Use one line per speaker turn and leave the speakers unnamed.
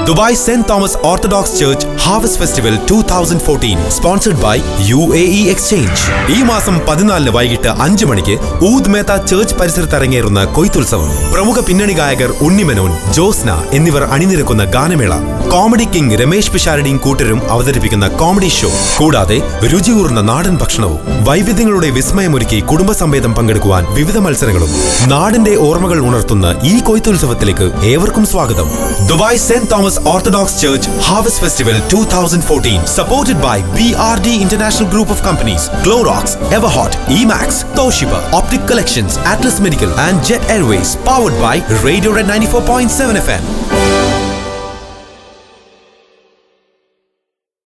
Dubai saint Thomas orthodox church harvest festival two thousand fourteen sponsored by U A E exchange ഈ മാസം പതിനാലിന് വൈകിട്ട് അഞ്ച് മണിക്ക് ഊദ് മേത്ത ചർച്ച് പരിസരത്ത് അരങ്ങേറുന്ന കൊയ്ത്തുത്സവം പ്രമുഖ പിന്നണി ഗായകർ ഉണ്ണിമനോൻ ജോസ്ന എന്നിവർ അണിനിരക്കുന്ന ഗാനമേള കോമഡി കിങ് രമേശ് പിഷാരടിയും കൂട്ടരും അവതരിപ്പിക്കുന്ന കോമഡി ഷോ കൂടാതെ രുചിയൂർന്ന നാടൻ ഭക്ഷണവും വൈവിധ്യങ്ങളുടെ വിസ്മയമൊരുക്കി കുടുംബസമേതം പങ്കെടുക്കുവാൻ വിവിധ മത്സരങ്ങളും നാടിന്റെ ഓർമ്മകൾ ഉണർത്തുന്ന ഈ കൊയ്ത്തുത്സവത്തിലേക്ക് ഏവർക്കും സ്വാഗതം Dubai saint Thomas orthodox church harvest festival two thousand fourteen supported by B R D international group of companies Glorox Everhot Emax Toshiba optic collections Atlas medical and Jet Airways powered by radio ninety four point seven F M